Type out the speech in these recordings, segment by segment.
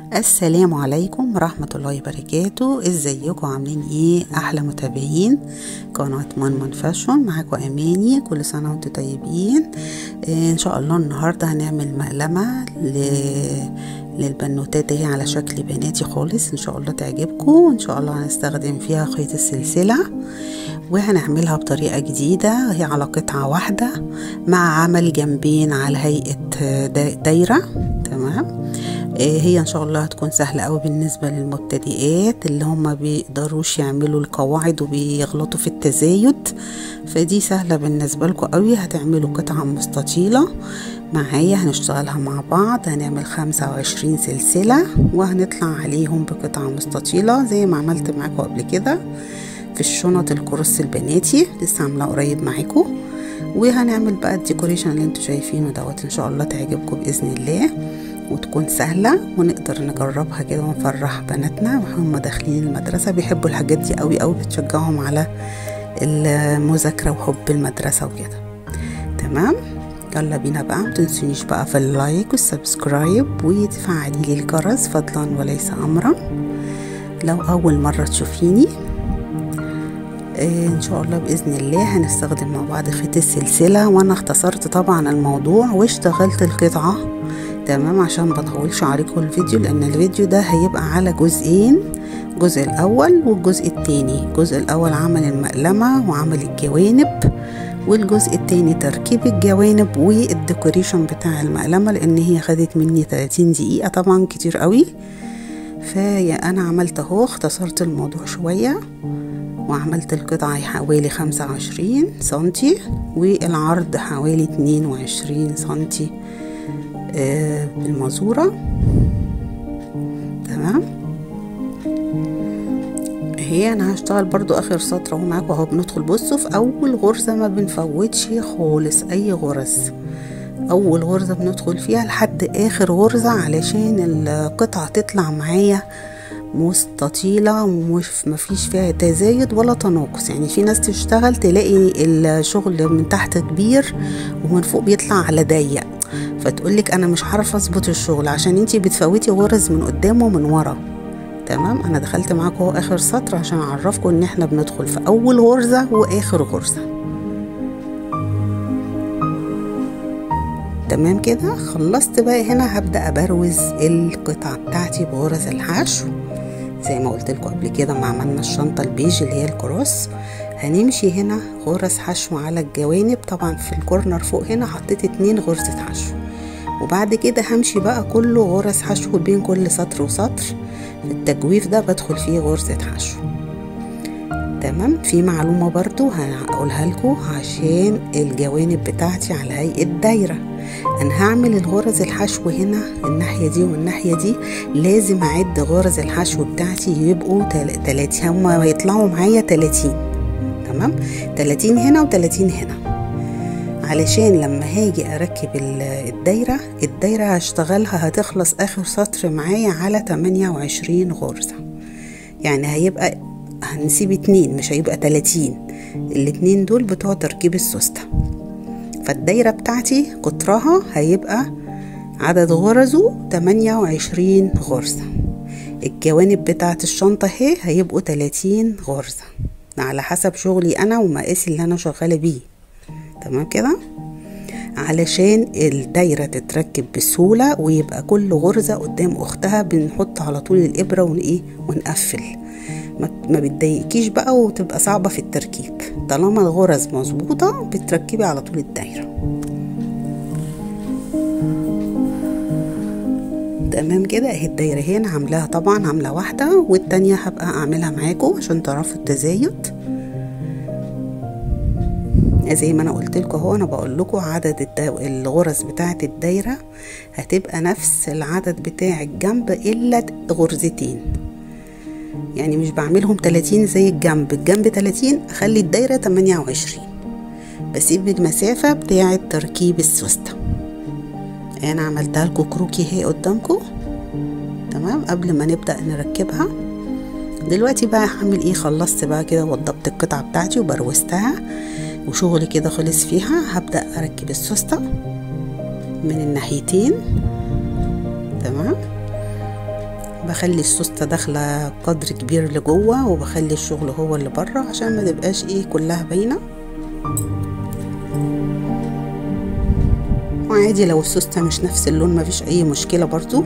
السلام عليكم ورحمة الله وبركاته ازيكم عاملين ايه احلى متابعين قناة منمن فاشون معاكم اماني كل سنة وانتم طيبين إيه ان شاء الله النهاردة هنعمل مقلمة ل... للبنوتات اهي على شكل بناتي خالص ان شاء الله تعجبكم ان شاء الله هنستخدم فيها خيط السلسلة وهنعملها بطريقة جديدة هي على قطعة واحدة مع عمل جنبين على هيئة دايرة تمام هي ان شاء الله هتكون سهلة قوي بالنسبة للمبتدئات اللي هم بيقدروش يعملوا القواعد وبيغلطوا في التزايد فدي سهلة بالنسبة لكم قوي هتعملوا قطعة مستطيلة معايا هنشتغلها مع بعض هنعمل خمسة وعشرين سلسلة وهنطلع عليهم بقطعة مستطيلة زي ما عملت معاكم قبل كده في الشنط الكروس البناتي لسه عاملاه قريب معاكم وهنعمل بقى الديكوريشن اللي انتوا شايفينه دوت ان شاء الله تعجبكم باذن الله وتكون سهلة ونقدر نجربها كده ونفرح بناتنا وهم داخلين المدرسة بيحبوا الحاجات دي قوي قوي بتشجعهم على المذاكرة وحب المدرسة وكده تمام يلا بينا بقى متنسونيش بقى في اللايك والسبسكرايب وتفعلي لي الجرس فضلا وليس امرا لو اول مرة تشوفيني ان شاء الله باذن الله هنستخدم مع بعض خيط السلسله وانا اختصرت طبعا الموضوع واشتغلت القطعه تمام عشان مطولش عليكم الفيديو لان الفيديو ده هيبقى على جزئين الجزء الاول والجزء التاني الجزء الاول عمل المقلمه وعمل الجوانب والجزء التاني تركيب الجوانب والديكوريشن بتاع المقلمه لان هي خدت مني 30 دقيقه طبعا كتير قوي فيا انا عملت اهو اختصرت الموضوع شويه وعملت القطعة حوالي خمسة وعشرين سنتي والعرض حوالي اتنين وعشرين سنتي آه بالمزورة تمام هي انا هشتغل برضو اخر سطر اهو معاكم اهو بندخل بصوا في اول غرزة ما بنفوتش خالص اي غرز اول غرزة بندخل فيها لحد اخر غرزة علشان القطعة تطلع معايا مستطيلة ومش مفيش فيها تزايد ولا تناقص يعني في ناس تشتغل تلاقي الشغل من تحت كبير ومن فوق بيطلع على ضيق فتقولك انا مش عارفه اظبط الشغل عشان انتي بتفوتي غرز من قدام ومن ورا تمام انا دخلت معاكم اخر سطر عشان اعرفكم ان احنا بندخل في اول غرزه واخر غرزه تمام كده خلصت بقى هنا هبدا ابروز القطعه بتاعتي بغرز الحشو زي ما قلت لكم قبل كده ما عملنا الشنطه البيج اللي هي الكروس هنمشي هنا غرز حشو على الجوانب طبعا في الكورنر فوق هنا حطيت اتنين غرزة حشو وبعد كده همشي بقى كله غرز حشو بين كل سطر وسطر في التجويف ده بدخل فيه غرزة حشو تمام في معلومة برضو هقولها لكم عشان الجوانب بتاعتي على هيئة دايرة انا هعمل الغرز الحشو هنا الناحية دي والناحية دي لازم اعد غرز الحشو بتاعتي يبقوا تلاتين هما هيطلعوا معايا تلاتين تمام 30 هنا و30 هنا علشان لما هاجي اركب الدايرة الدايرة هشتغلها هتخلص اخر سطر معايا على 28 غرزة يعني هيبقى هنسيب اتنين مش هيبقى 30 الاتنين دول بتوع تركيب السوستة فالدايرة بتاعتي قطرها هيبقى عدد غرزه 28 غرزة الجوانب بتاعت الشنطة اهي هيبقوا 30 غرزة على حسب شغلي انا ومقاسي اللي انا شغاله بيه تمام كده علشان الدايرة تتركب بسهولة ويبقى كل غرزة قدام اختها بنحط على طول الابرة ونقيه ونقفل ما بتضايقكيش بقى وتبقى صعبة في التركيب طالما الغرز مظبوطة بتركبي على طول الدايرة تمام كده اهي الدايرة هنا عاملاها طبعا عاملة واحدة والتانية هبقى اعملها معاكم عشان تعرفوا التزايد زي ما انا قلت لكم اهو انا بقول لكم عدد الغرز بتاعه الدايره هتبقى نفس العدد بتاع الجنب الا غرزتين يعني مش بعملهم 30 زي الجنب الجنب 30 اخلي الدايره 28 بسيب المسافه بتاعه تركيب السوسته انا عملتها لكم كروكي اهي قدامكم تمام قبل ما نبدا نركبها دلوقتي بقى هعمل ايه خلصت بقى كده وضبط القطعه بتاعتي وبروزتها وشغلي كده خلص فيها هبدا اركب السوسته من الناحيتين تمام بخلي السوستة داخلة قدر كبير لجوه وبخلي الشغل هو اللي بره عشان ما تبقاش ايه كلها باينة وعادي لو السوستة مش نفس اللون مفيش اي مشكلة برضو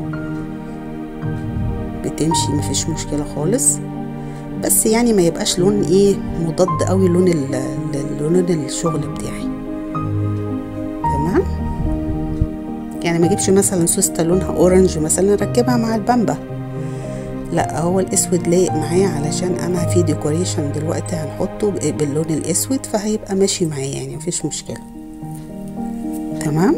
بتمشي مفيش مشكلة خالص بس يعني ما يبقاش لون ايه مضاد قوي لون لون الشغل بتاعي تمام يعني ما اجيبش مثلا سوستة لونها اورنج مثلا اركبها مع البامبا لا هو الاسود لايق معايا علشان انا في ديكوريشن دلوقتي هنحطه باللون الاسود فهيبقى ماشي معايا يعني مفيش مشكله تمام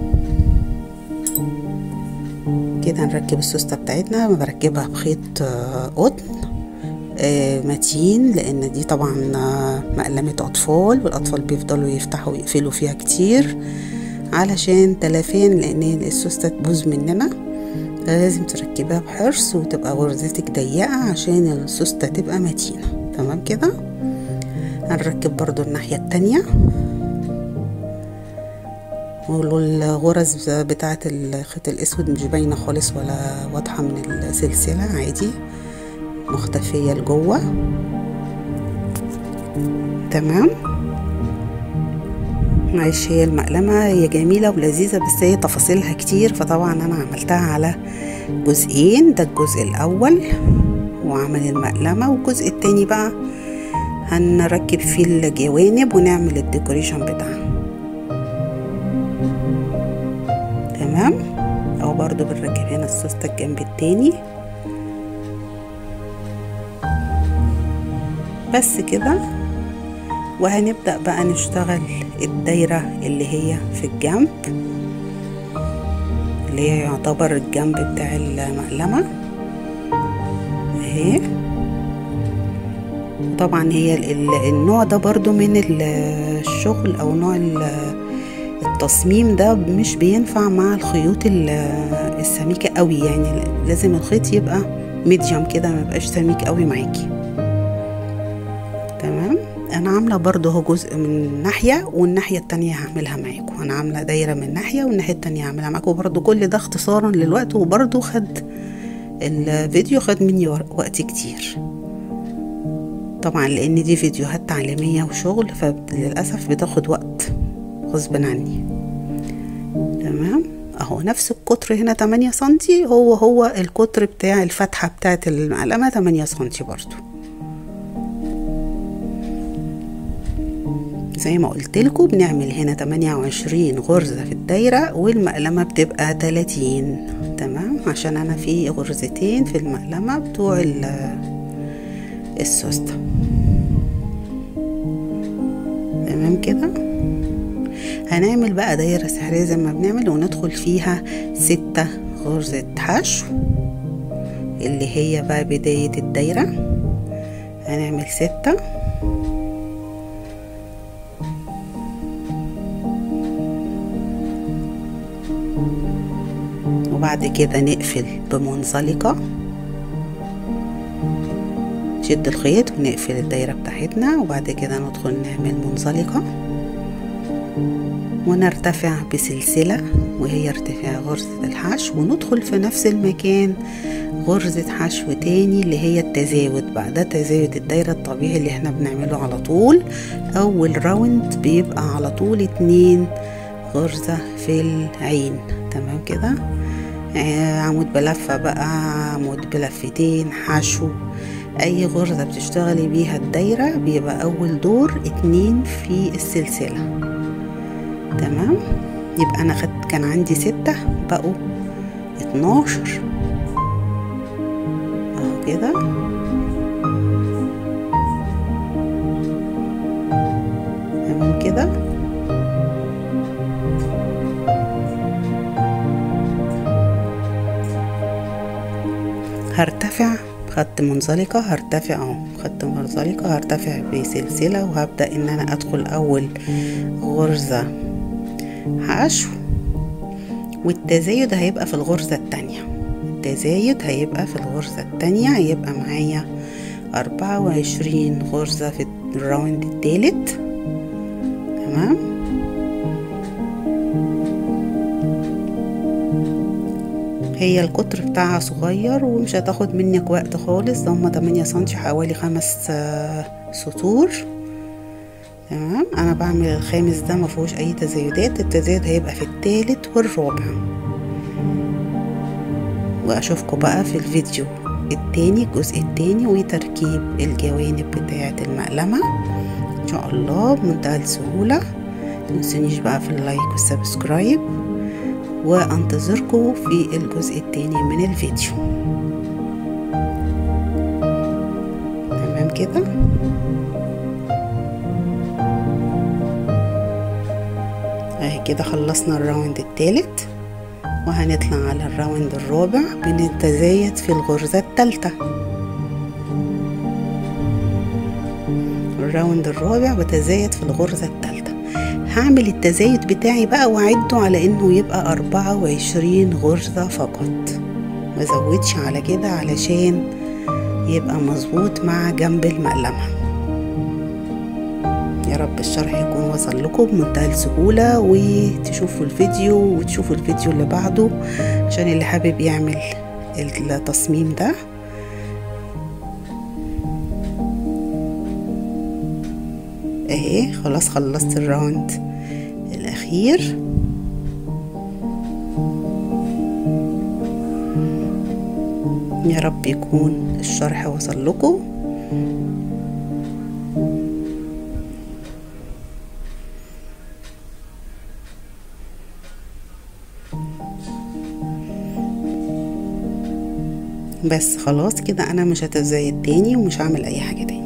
كده هنركب السوستة بتاعتنا بركبها بخيط قطن متين لان دي طبعا مقلمة اطفال والاطفال بيفضلوا يفتحوا ويقفلوا فيها كتير علشان تلافين لان السوستة تبوظ مننا لازم تركبها بحرص وتبقى غرزتك ضيقة عشان السوستة تبقى متينة تمام كده هنركب برضو الناحية التانية والغرز بتاعة الخيط الأسود مش باينة خالص ولا واضحة من السلسلة عادي مختفية لجوه تمام معلش هي المقلمة هي جميلة ولذيذة بس هي تفاصيلها كتير فطبعا أنا عملتها على جزئين ده الجزء الأول وعمل المقلمة والجزء التاني بقى هنركب فيه الجوانب ونعمل الديكوريشن بتاعها تمام أو برضو بنركب هنا السوستة الجنب التاني بس كده وهنبدأ بقى نشتغل الدايرة اللي هي في الجنب اللي هي يعتبر الجنب بتاع المقلمة اهي طبعا هي النوع ده برضو من الشغل او نوع التصميم ده مش بينفع مع الخيوط السميكة قوي يعني لازم الخيط يبقى ميديوم كده ما يبقاش سميك قوي معاكي تمام انا عامله برضو اهو جزء من ناحيه والناحيه التانية هعملها معاكم انا عامله دايره من ناحيه والناحيه التانية هعملها معاكم برضو كل ده اختصارا للوقت وبرضو خد الفيديو خد مني وقت كتير طبعا لان دي فيديوهات تعليميه وشغل فللاسف بتاخد وقت غصب عني تمام اهو نفس القطر هنا 8 سنتي هو هو القطر بتاع الفتحه بتاعت المقلمه 8 سنتي برضو زي ما قلت لكم بنعمل هنا 28 غرزة في الدايرة والمقلمة بتبقى 30 تمام عشان انا في غرزتين في المقلمة بتوع السوستة تمام كده هنعمل بقى دايرة سحرية زي ما بنعمل وندخل فيها ستة غرزة حشو اللي هي بقى بداية الدايرة هنعمل ستة وبعد كده نقفل بمنزلقة نشد الخيط ونقفل الدايرة بتاعتنا وبعد كده ندخل نعمل منزلقة ونرتفع بسلسلة وهي ارتفاع غرزة الحشو وندخل في نفس المكان غرزة حشو تاني اللي هي التزايد بقى ده تزايد الدايرة الطبيعي اللي احنا بنعمله على طول أول راوند بيبقى على طول اتنين غرزة في العين تمام كده عمود بلفة بقى عمود بلفتين حشو اي غرزة بتشتغلي بيها الدايرة بيبقى اول دور اتنين في السلسلة تمام يبقى انا خدت كان عندي ستة بقوا اتناشر اهو كده تمام كده هرتفع خدت منزلقة هرتفع اهو خدت منزلقة هرتفع بسلسلة وهبدأ ان انا ادخل اول غرزة حشو والتزايد هيبقى في الغرزة التانية التزايد هيبقى في الغرزة التانية هيبقى معايا أربعة وعشرين غرزة في الراوند التالت تمام هي القطر بتاعها صغير ومش هتاخد منك وقت خالص ده هما 8 سنتي حوالي خمس سطور تمام انا بعمل الخامس ده مفيهوش اي تزايدات التزايد هيبقى في التالت والرابع واشوفكم بقى في الفيديو التاني الجزء التاني وتركيب الجوانب بتاعة المقلمة ان شاء الله بمنتهى السهولة متنسونيش بقى في اللايك والسبسكرايب وانتظركم في الجزء التاني من الفيديو تمام كده اهي كده خلصنا الراوند التالت وهنطلع على الراوند الرابع بنتزايد في الغرزة التالتة الراوند الرابع بتزايد في الغرزة التالتة هعمل التزايد بتاعي بقى وأعده على إنه يبقى أربعة وعشرين غرزة فقط مزودش على كده علشان يبقى مظبوط مع جنب المقلمة يا رب الشرح يكون وصل لكم بمنتهى السهولة وتشوفوا الفيديو وتشوفوا الفيديو اللي بعده عشان اللي حابب يعمل التصميم ده اهي خلاص خلصت الراوند الاخير يا رب يكون الشرح وصل لكم بس خلاص كده انا مش هتزايد تاني ومش هعمل اي حاجه تاني